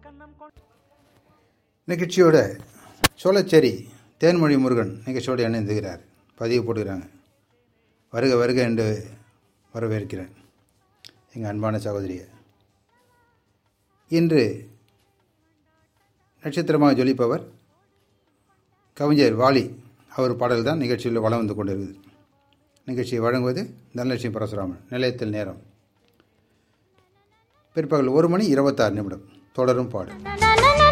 நிகழ்ச்சியோட சோளச்சேரி தேன்மொழி முருகன் நிகழ்ச்சியோடு இணைந்துகிறார் பதிவு போட்டுக்கிறாங்க வருக வருக என்று வரவேற்கிறேன் எங்கள் அன்பான சகோதரியை இன்று நட்சத்திரமாக ஜொலிப்பவர் கவிஞர் வாலி அவர் பாடல் தான் நிகழ்ச்சியில் வளம் வந்து கொண்டிருக்குது நிகழ்ச்சியை வழங்குவது தனலட்சுமி பரசுராமன் நிலையத்தில் நேரம் பிற்பகல் ஒரு மணி இருபத்தாறு நிமிடம் தொடரும் பாடல் நனன